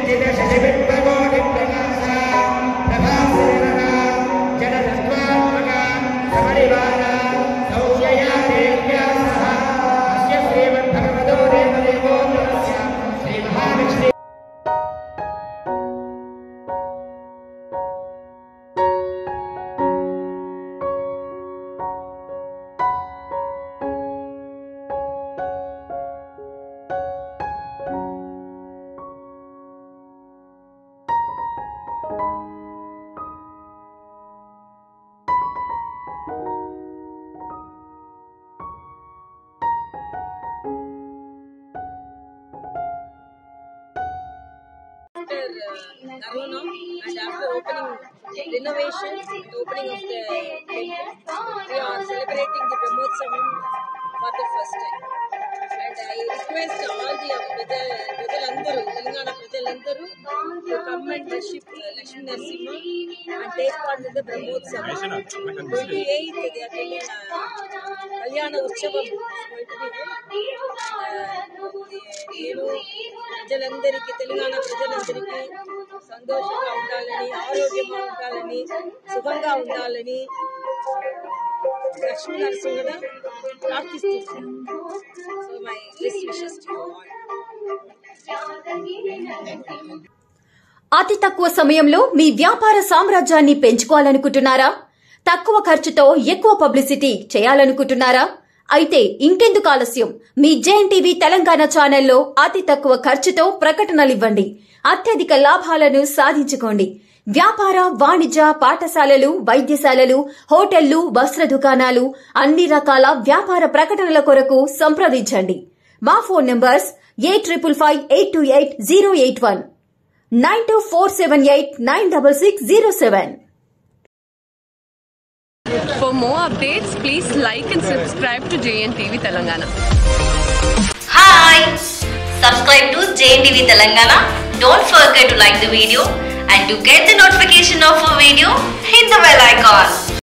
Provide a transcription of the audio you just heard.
after uh, Corona and after opening renovation, the opening of the temple, we are celebrating the Brahmotsavam for the first time. And I request all the ప్రజ ప్రజలందరూ తెలంగాణ ప్రజలందరూ to come and worship uh, Lakshmi Narasimha and take part in the Brahmotsavam. 28th, they are telling uh, కళ్యాణ ఉత్సవం is going to be held. నేను ప్రజలందరికీ తెలంగాణ ప్రజలందరికీ సంతోషంగా ఉండాలని ఆరోగ్యంగా ఉండాలని సుఖంగా ఉండాలని లక్ష్మీ నరసింహగా ప్రార్థిస్తున్నాను so my best wishes to అతి తక్కువ సమయంలో మీ వ్యాపార సామ్రాజ్యాన్ని పెంచుకోవాలనుకుంటున్నారా తక్కువ ఖర్చుతో ఎక్కువ పబ్లిసిటీ చేయాలనుకుంటున్నారా అయితే ఇంకెందుకు ఆలస్యం మీ జేఎన్ టీవీ తెలంగాణ ఛానల్లో అతి తక్కువ ఖర్చుతో ప్రకటనలివ్వండి అత్యధిక లాభాలను సాధించుకోండి వ్యాపార వాణిజ్య పాఠశాలలు వైద్యశాలలు హోటళ్లు వస్త్ర దుకాణాలు అన్ని రకాల వ్యాపార ప్రకటనల కొరకు సంప్రదించండి మా phone numbers eight triple five eight two eight zero eight one nine two four seven eight nine double six zero seven For more updates, please like and subscribe to JNTV Telangana. Hi! Subscribe to JNTV Telangana. Don't forget to like the video and to get the notification of a video, hit the bell icon.